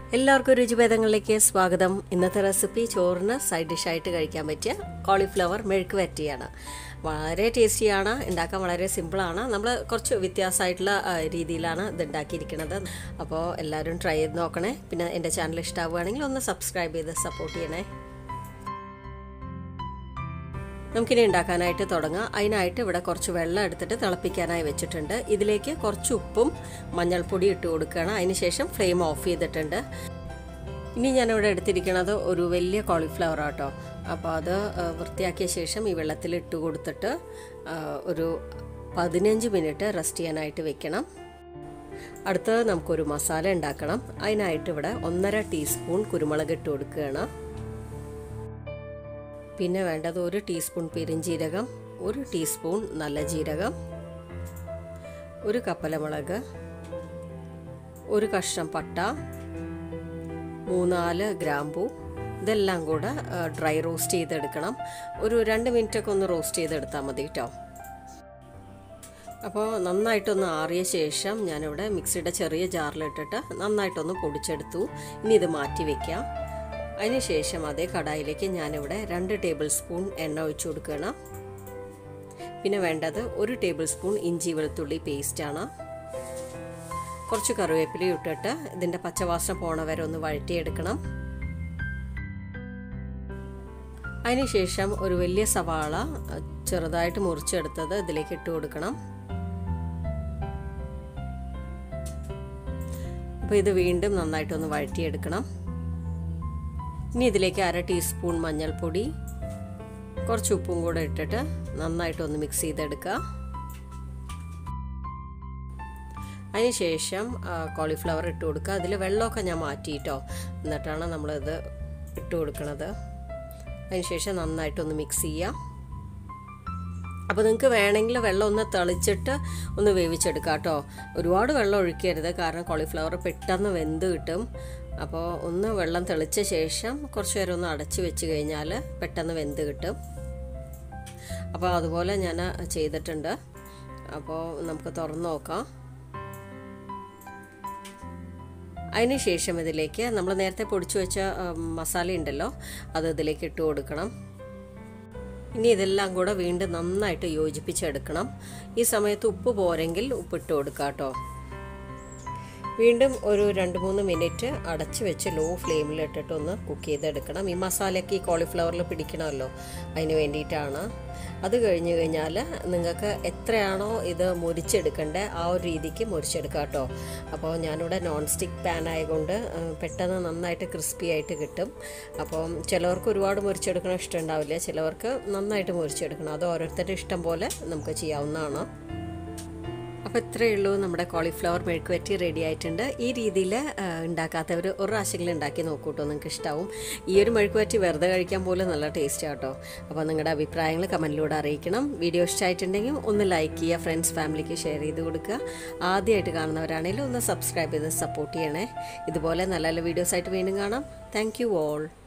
എല്ലാവർക്കും രുചിഭേദങ്ങളിലേക്ക് സ്വാഗതം ഇന്നത്തെ റെസിപ്പി ചോറിന് സൈഡ് ഡിഷായിട്ട് കഴിക്കാൻ പറ്റിയ കോളിഫ്ലവർ മെഴുക്ക് വരട്ടിയാണ് വളരെ ടേസ്റ്റിയാണ് ഉണ്ടാക്കാൻ വളരെ സിമ്പിളാണ് നമ്മൾ കുറച്ച് വ്യത്യാസമായിട്ടുള്ള ആ, രീതിയിലാണ് ഇത് ഉണ്ടാക്കിയിരിക്കുന്നത് അപ്പോൾ എല്ലാവരും ട്രൈ ചെയ്ത് നോക്കണേ പിന്നെ എൻ്റെ ചാനൽ ഇഷ്ടമാവുകയാണെങ്കിൽ ഒന്ന് സബ്സ്ക്രൈബ് ചെയ്ത് സപ്പോർട്ട് ചെയ്യണേ നമുക്കിനി ഉണ്ടാക്കാനായിട്ട് തുടങ്ങാം അതിനായിട്ട് ഇവിടെ കുറച്ച് വെള്ളം എടുത്തിട്ട് തിളപ്പിക്കാനായി വെച്ചിട്ടുണ്ട് ഇതിലേക്ക് കുറച്ച് ഉപ്പും മഞ്ഞൾപ്പൊടി ഇട്ട് കൊടുക്കുകയാണ് അതിനുശേഷം ഫ്ലെയിം ഓഫ് ചെയ്തിട്ടുണ്ട് ഇനി ഞാനിവിടെ എടുത്തിരിക്കുന്നത് ഒരു വലിയ കോളിഫ്ലവർ ആട്ടോ അപ്പോൾ അത് ആ, വൃത്തിയാക്കിയ ശേഷം ഈ വെള്ളത്തിൽ ഇട്ട് കൊടുത്തിട്ട് ആ, ഒരു പതിനഞ്ച് മിനിറ്റ് റെസ്റ്റ് ചെയ്യാനായിട്ട് വെക്കണം അടുത്തത് നമുക്കൊരു മസാല ഉണ്ടാക്കണം അതിനായിട്ട് ഇവിടെ ഒന്നര ടീസ്പൂൺ കുരുമുളക് ഇട്ട് കൊടുക്കുകയാണ് പിന്നെ വേണ്ടത് ഒരു ടീസ്പൂൺ പെരിഞ്ജീരകം ഒരു ടീസ്പൂൺ നല്ല ജീരകം ഒരു കപ്പലമുളക് ഒരു കഷ്ണം പട്ട മൂന്നാല് ഗ്രാമ്പു ഇതെല്ലാം കൂടെ ഡ്രൈ റോസ്റ്റ് ചെയ്തെടുക്കണം ഒരു രണ്ട് മിനിറ്റൊക്കെ ഒന്ന് റോസ്റ്റ് ചെയ്തെടുത്താൽ മതി കേട്ടോ അപ്പോൾ നന്നായിട്ടൊന്ന് ആറിയ ശേഷം ഞാനിവിടെ മിക്സിയുടെ ചെറിയ ജാറിലിട്ടിട്ട് നന്നായിട്ടൊന്ന് പൊടിച്ചെടുത്തു ഇനി ഇത് മാറ്റി വയ്ക്കാം അതിനുശേഷം അതേ കടായിലേക്ക് ഞാനിവിടെ രണ്ട് ടേബിൾ സ്പൂൺ എണ്ണ ഒഴിച്ചു കൊടുക്കണം പിന്നെ വേണ്ടത് ഒരു ടേബിൾ സ്പൂൺ ഇഞ്ചി വെളുത്തുള്ളി പേസ്റ്റാണ് കുറച്ച് കറിവേപ്പില ഇട്ടിട്ട് ഇതിൻ്റെ പച്ചവാസന പോണ വരെ ഒന്ന് വഴറ്റിയെടുക്കണം അതിനുശേഷം ഒരു വലിയ സവാള ചെറുതായിട്ട് മുറിച്ചെടുത്തത് ഇതിലേക്ക് ഇട്ട് കൊടുക്കണം അപ്പോൾ ഇത് വീണ്ടും നന്നായിട്ടൊന്ന് വഴറ്റിയെടുക്കണം ഇനി ഇതിലേക്ക് അര ടീസ്പൂൺ മഞ്ഞൾപ്പൊടി കുറച്ച് ഉപ്പും കൂടെ ഇട്ടിട്ട് നന്നായിട്ടൊന്ന് മിക്സ് ചെയ്തെടുക്കുക അതിനുശേഷം കോളിഫ്ലവർ ഇട്ട് കൊടുക്കുക അതിൽ വെള്ളമൊക്കെ ഞാൻ മാറ്റിയിട്ടോ എന്നിട്ടാണ് നമ്മളിത് ഇട്ട് കൊടുക്കുന്നത് അതിനുശേഷം നന്നായിട്ടൊന്ന് മിക്സ് ചെയ്യുക അപ്പോൾ നിങ്ങൾക്ക് വേണമെങ്കിൽ വെള്ളം ഒന്ന് തെളിച്ചിട്ട് ഒന്ന് വേവിച്ചെടുക്കാം കേട്ടോ ഒരുപാട് വെള്ളം ഒഴിക്കരുത് കാരണം കോളിഫ്ലവർ പെട്ടെന്ന് വെന്ത് കിട്ടും അപ്പോൾ ഒന്ന് വെള്ളം തെളിച്ച ശേഷം കുറച്ച് നേരം ഒന്ന് അടച്ച് വെച്ച് കഴിഞ്ഞാൽ പെട്ടെന്ന് വെന്ത് കിട്ടും അപ്പോൾ അതുപോലെ ഞാൻ ചെയ്തിട്ടുണ്ട് അപ്പോൾ നമുക്ക് തുറന്ന് നോക്കാം അതിന് ശേഷം ഇതിലേക്ക് നമ്മൾ നേരത്തെ പൊടിച്ചു വെച്ച മസാല ഉണ്ടല്ലോ അത് ഇതിലേക്ക് ഇട്ട് കൊടുക്കണം ഇനി ഇതെല്ലാം കൂടെ വീണ്ടും നന്നായിട്ട് യോജിപ്പിച്ചെടുക്കണം ഈ സമയത്ത് ഉപ്പ് പോരെങ്കിൽ ഉപ്പിട്ട് കൊടുക്കാം കേട്ടോ വീണ്ടും ഒരു രണ്ട് മൂന്ന് മിനിറ്റ് അടച്ച് വെച്ച് ലോ ഫ്ലെയിമിൽ ഇട്ടിട്ടൊന്ന് കുക്ക് ചെയ്തെടുക്കണം ഈ മസാലയ്ക്ക് ഈ കോളിഫ്ലവറിൽ പിടിക്കണമല്ലോ അതിന് വേണ്ടിയിട്ടാണ് അത് കഴിഞ്ഞ് കഴിഞ്ഞാൽ നിങ്ങൾക്ക് എത്രയാണോ ഇത് മുരിച്ചെടുക്കേണ്ടത് ആ ഒരു രീതിക്ക് മുരിച്ചെടുക്കാം കേട്ടോ അപ്പോൾ ഞാനിവിടെ നോൺ സ്റ്റിക്ക് പാൻ ആയതുകൊണ്ട് പെട്ടെന്ന് നന്നായിട്ട് ക്രിസ്പി ആയിട്ട് കിട്ടും അപ്പം ചിലവർക്ക് ഒരുപാട് മുരിച്ചെടുക്കണം ഇഷ്ടമുണ്ടാവില്ല ചിലവർക്ക് നന്നായിട്ട് മുരിച്ചെടുക്കണം അത് ഓരോരുത്തരുടെ ഇഷ്ടം പോലെ നമുക്ക് ചെയ്യാവുന്നതാണ് അപ്പോൾ ഇത്രയേ ഉള്ളൂ നമ്മുടെ കോളിഫ്ലവർ മെഴുക്ക് വറ്റി റെഡി ആയിട്ടുണ്ട് ഈ രീതിയിൽ ഉണ്ടാക്കാത്തവർ ഒരു പ്രാവശ്യമെങ്കിലും ഉണ്ടാക്കി നോക്കൂട്ടോ നിങ്ങൾക്ക് ഇഷ്ടമാവും ഈ ഒരു മെഴുക്ക് വറ്റി വെറുതെ കഴിക്കാൻ പോലും നല്ല ടേസ്റ്റ് ആട്ടോ അപ്പോൾ നിങ്ങളുടെ അഭിപ്രായങ്ങൾ കമൻറ്റിലൂടെ അറിയിക്കണം വീഡിയോ ഇഷ്ടമായിട്ടുണ്ടെങ്കിൽ ഒന്ന് ലൈക്ക് ചെയ്യുക ഫ്രണ്ട്സ് ഫാമിലിക്ക് ഷെയർ ചെയ്ത് കൊടുക്കുക ആദ്യമായിട്ട് കാണുന്നവരാണെങ്കിലും ഒന്ന് സബ്സ്ക്രൈബ് ചെയ്ത് സപ്പോർട്ട് ചെയ്യണേ ഇതുപോലെ നല്ല നല്ല വീഡിയോസ് ആയിട്ട് വീണ്ടും കാണാം താങ്ക് യു ഓൾ